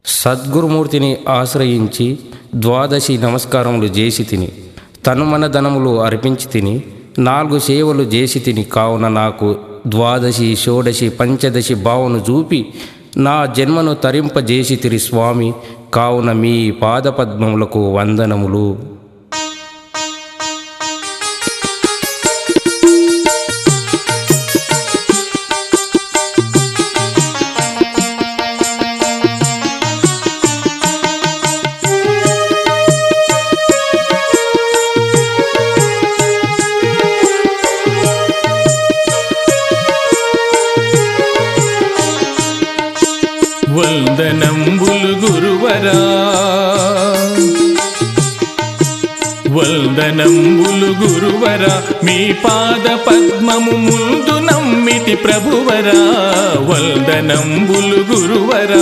సద్గురుమూర్తిని ఆశ్రయించి ద్వాదశి నమస్కారములు చేసి తిని తనుమన ధనములు అర్పించి తిని నాలుగు సేవలు చేసి తిని కావున నాకు ద్వాదశి షోడశి పంచదశి భావను చూపి నా జన్మను తరింపజేసి తిరి స్వామి కావున మీ పాదపద్మములకు వందనములు వందనంబులు గురువరా వందనంబులు గురువరా మీ పాద పద్మము ముందు నమ్మితి ప్రభువరా వందనంబులు గురువరా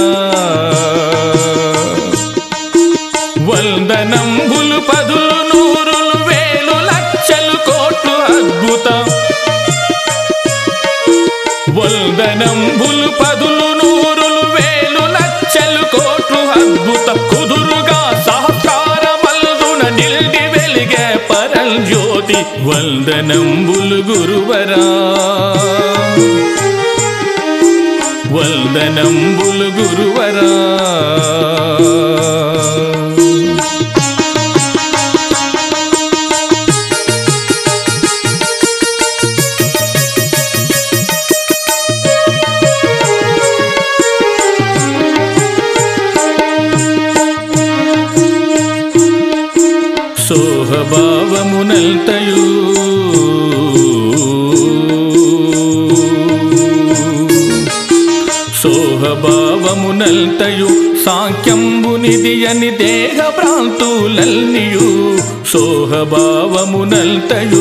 వందనంబులు పదులు నూరులు వేలు లక్షలు కోట్లు అద్భుతం వందనంబులు పదులు నూరులు వేలు లక్షలు కోట్లు అద్భుత కుదురుగా సహకార మల్దున నిల్డి వెలిగే పరల్ జ్యోతి వందనంబులు గురువరా వందనంబులు గురువరా సోహభావమునల్తయు సోహభావమునల్తయు సాంఖ్యంబునిది అని దేహ భ్రాంతులల్నియు సోహభావమునల్తయు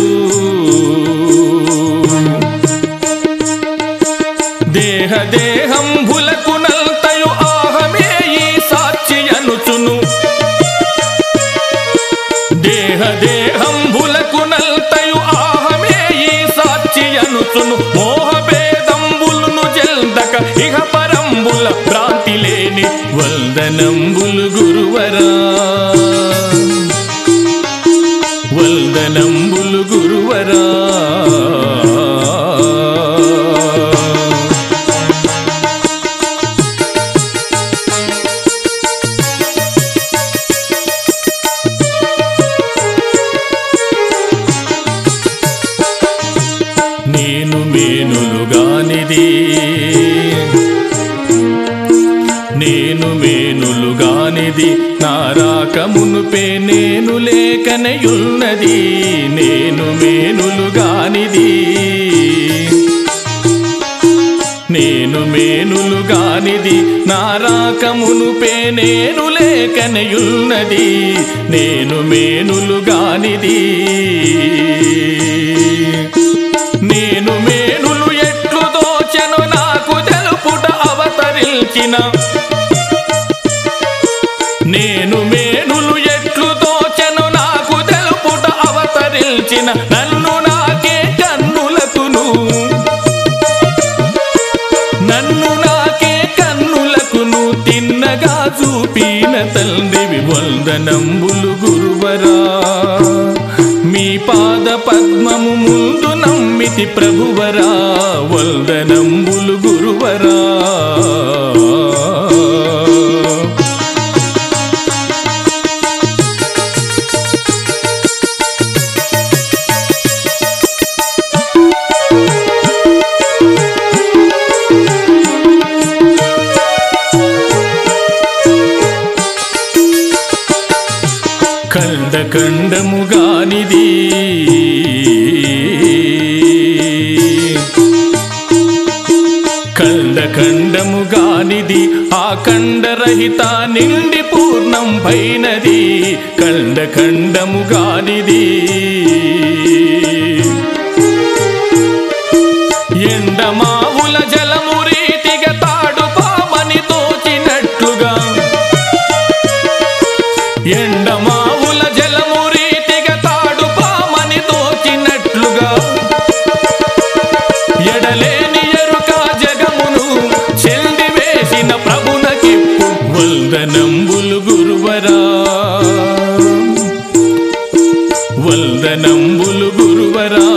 దేహ దేహంబులకు నల్తయు ఆహమే ఈ సాక్షి అనుచును దేహ దేహంబులకు నల్తయు ఆహమే ఈ సాక్షి అనుచును మోహ భేదంబులును జల్దక ఇహ పరంబుల భ్రాంతి లేని వందనంబులు గురువరా వందనంబులు గురువరా నేను మేనులుగానిది నేను మేనులుగానిది నారాకమునుపే నేను లేకనయున్నది నేను మేనులుగానిది నేను మేనులుగానిది నారాకమునుపే నేను లేకనయున్నది నేను మేనులుగానిది నేను మేనులు ఎట్లు దోచెను నాకు తెలుపుట అవతరించిన నేను మేనులు ఎట్లు దోచెను నాకు తెలుపుట అవతరించిన నన్ను నాకే కన్నులకును నన్ను నాకే కన్నులకును తిన్నగా చూపిన తండ్రివి వందనంబులు గురువరా మీ పాద పద్మము ముందు నమ్మితి ప్రభువరా వందనంబులు గురువరా ఖండ ఖండముగానిది ఖండ ఖండముగానిది ఆ ఖండరహిత నిండి పూర్ణం పైనది ఖండ ఖండముగానిది ఎండమావుల జలము రీతిగా తాడు పామని తోచినట్లుగా ఎండమావుల జలము రీతిగా తాడు పామని తోచినట్లుగా ఎడలేని ఎరుక జగమును చెల్లి వేసిన ప్రభునకిప్పు వందనంబులు గురువరా వందనంబులు గురువరా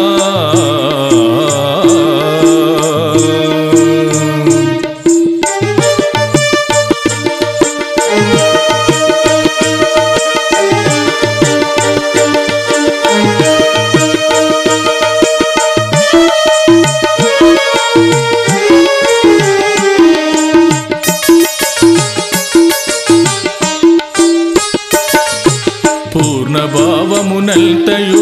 పూర్ణ భావమునల్తయు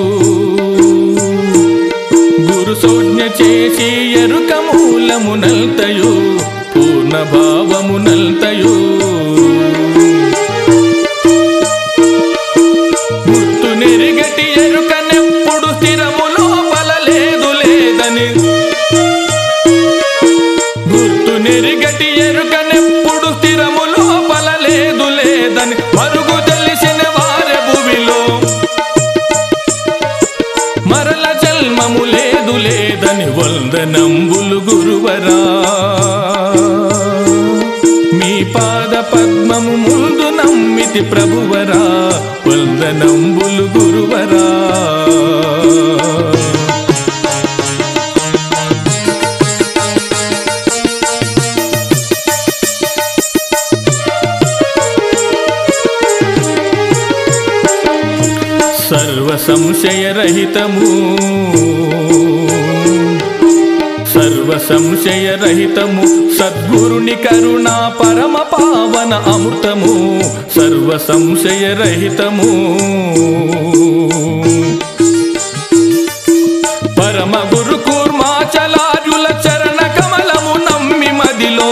గురు సౌజ్ఞ చేసి ఎరుక మూలమునల్తయు పూర్ణ భావమునల్తయు గుర్తు నెరిగటి ఎరుకనెప్పుడు స్థిరము లోపల లేదు లేదని గుర్తు నెరిగటి ఎరుకనెప్పుడు స్థిరము లోపల లేదు లేదని మరుగు తెలిసిన వారె భువిలో మరల జన్మము లేదు లేదని వందనంబులు గురువరా మీ పాద పద్మము ముందు నమ్మితి ప్రభువరా వందనంబులు గురువరా సర్వ సంశయరహితము సర్వ సంశయరహితము సద్గురుని కరుణా పరమ పావన అమృతము సర్వ సంశయరహితము పరమ గురు కూర్మాచలార్యుల చరణ కమలము నమ్మి మదిలో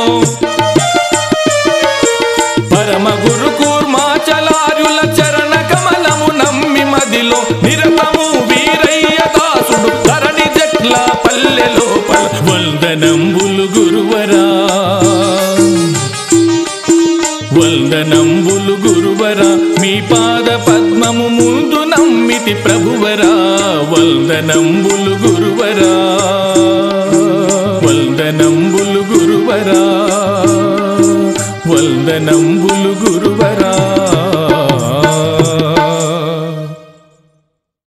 పరమ గురు కూర్మాచలార్యుల చరణ కమలము నమ్మి మదిలో నిరతము వీరయ్య దాసుడు ధరణి జట్ల పల్లె లోపల వందనంబులు గురువరా వందనంబులు గురువరా మీ పాద పద్మము ముందు నమ్మితి ప్రభువరా వందనంబులు గురువరా వందనంబులు గురువరా వందనంబులు గురువరా